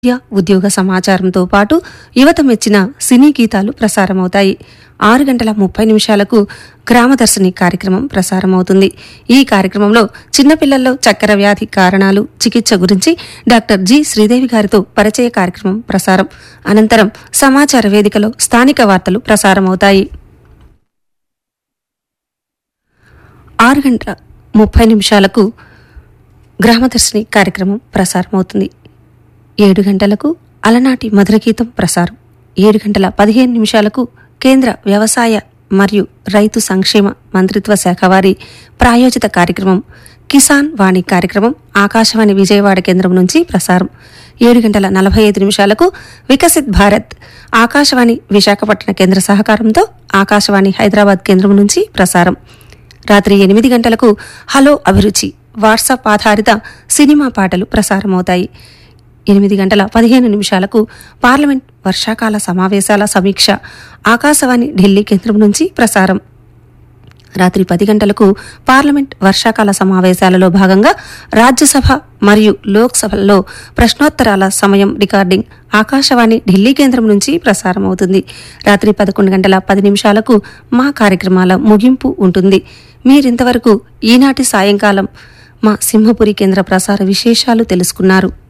విద్య ఉద్యోగ సమాచారంతో పాటు యువత మెచ్చిన సినీ గీతాలు ప్రసారమవుతాయి ఆరు గంటల ముప్పై నిమిషాలకు గ్రామదర్శిని కార్యక్రమం ప్రసారమవుతుంది ఈ కార్యక్రమంలో చిన్నపిల్లల్లో చక్కెర వ్యాధి కారణాలు చికిత్స గురించి డాక్టర్ జి శ్రీదేవి గారితో పరిచయ కార్యక్రమం ప్రసారం అనంతరం సమాచార వేదికలో స్థానిక వార్తలు ప్రసారమవుతాయి ఆరు గంటల ముప్పై నిమిషాలకు గ్రామదర్శిని కార్యక్రమం ప్రసారమవుతుంది ఏడు గంటలకు అలనాటి మధుర గీతం ప్రసారం ఏడు గంటల పదిహేను నిమిషాలకు కేంద్ర వ్యవసాయ మరియు రైతు సంక్షేమ మంత్రిత్వ శాఖ వారి ప్రాయోజిత కార్యక్రమం కిసాన్ వాణి కార్యక్రమం ఆకాశవాణి విజయవాడ కేంద్రం నుంచి ప్రసారం ఏడు గంటల నలభై ఐదు నిమిషాలకు వికసిత్ భారత్ ఆకాశవాణి విశాఖపట్నం కేంద్ర సహకారంతో ఆకాశవాణి హైదరాబాద్ కేంద్రం నుంచి ప్రసారం రాత్రి ఎనిమిది గంటలకు హలో అభిరుచి వాట్సాప్ ఆధారిత సినిమా పాటలు ప్రసారమవుతాయి ఎనిమిది గంటల పదిహేను నిమిషాలకు పార్లమెంట్ వర్షాకాల సమావేశాల సమీక్ష ఆకాశవాణి ఢిల్లీ కేంద్రం నుంచి ప్రసారం రాత్రి పది గంటలకు పార్లమెంట్ వర్షాకాల సమావేశాలలో భాగంగా రాజ్యసభ మరియు లోక్సభల్లో ప్రశ్నోత్తరాల సమయం రికార్డింగ్ ఆకాశవాణి ఢిల్లీ కేంద్రం నుంచి ప్రసారమవుతుంది రాత్రి పదకొండు గంటల పది నిమిషాలకు మా కార్యక్రమాల ముగింపు ఉంటుంది మీరింతవరకు ఈనాటి సాయంకాలం మా సింహపురి కేంద్ర ప్రసార విశేషాలు తెలుసుకున్నారు